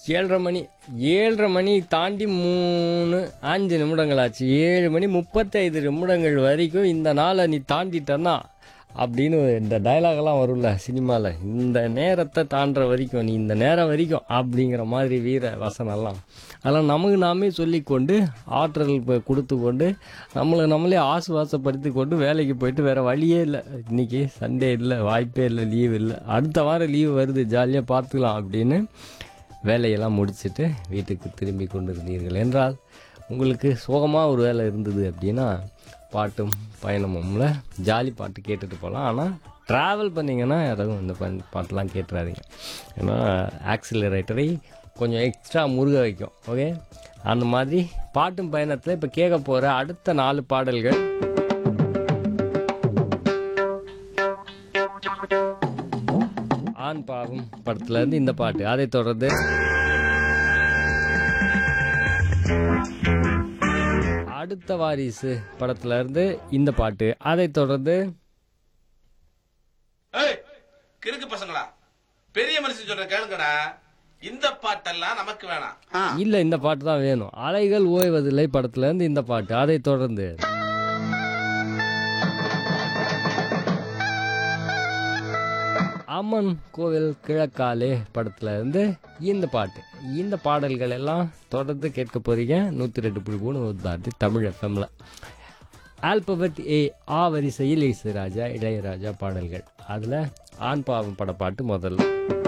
ஏழரை மணி ஏழரை மணி தாண்டி மூணு அஞ்சு நிமிடங்கள் ஆச்சு ஏழு மணி முப்பத்தைந்து நிமிடங்கள் வரைக்கும் இந்த நாளை நீ தாண்டிட்டன்னா அப்படின்னு இந்த டயலாக்லாம் வரும்ல சினிமாவில் இந்த நேரத்தை தாண்டுற வரைக்கும் நீ இந்த நேரம் வரைக்கும் அப்படிங்கிற மாதிரி வீர வசனம்லாம் அதெல்லாம் நமக்கு நாமே சொல்லிக்கொண்டு ஆற்றல் ப- கொடுத்து கொண்டு நம்மளை நம்மளே ஆசுவாசப்படுத்தி கொண்டு வேலைக்கு போயிட்டு வேறு வழியே இல்லை இன்றைக்கி சண்டே இல்லை வாய்ப்பே இல்லை லீவ் இல்லை அடுத்த வாரம் லீவு வருது ஜாலியாக பார்த்துக்கலாம் அப்படின்னு வேலையெல்லாம் முடிச்சிட்டு வீட்டுக்கு திரும்பி கொண்டு இருந்தீர்கள் என்றால் உங்களுக்கு சோகமாக ஒரு வேலை இருந்தது அப்படின்னா பாட்டும் பயணமும்ல ஜாலி பாட்டு கேட்டுட்டு போகலாம் ஆனால் ட்ராவல் பண்ணிங்கன்னா யாரும் இந்த பண் பாட்டெலாம் கேட்டுறாதீங்க ஏன்னா ஆக்சிலரேட்டரை கொஞ்சம் எக்ஸ்ட்ரா முருக வைக்கும் ஓகே அந்த மாதிரி பாட்டும் பயணத்தில் இப்போ கேட்க போகிற அடுத்த நாலு பாடல்கள் ஆண் பாவம் படத்துல இருந்து இந்த பாட்டு அதை தொடர்ந்து அடுத்த வாரிசு படத்துல இருந்து இந்த பாட்டு அதை தொடர்ந்து ஏய் கிறுக்கு பசங்களா பெரிய மனுஷன் சொல்ற கேளுங்கடா இந்த பாட்டெல்லாம் நமக்கு வேணாம் இல்ல இந்த பாட்டு தான் வேணும் அலைகள் ஓய்வதில்லை படத்துல இருந்து இந்த பாட்டு அதை தொடர்ந்து அம்மன் கோவில் கிழக்காலே படத்துல இருந்து இந்த பாட்டு இந்த பாடல்கள் எல்லாம் தொடர்ந்து கேட்க போறீங்க நூற்றி ரெண்டு புள்ளி மூணு தாண்டி தமிழ் எஃப்எம்ல ஆல்பபெட் ஏ ஆ வரிசையில் இசைராஜா இளையராஜா பாடல்கள் அதில் ஆண் பாவம் பட பாட்டு முதல்ல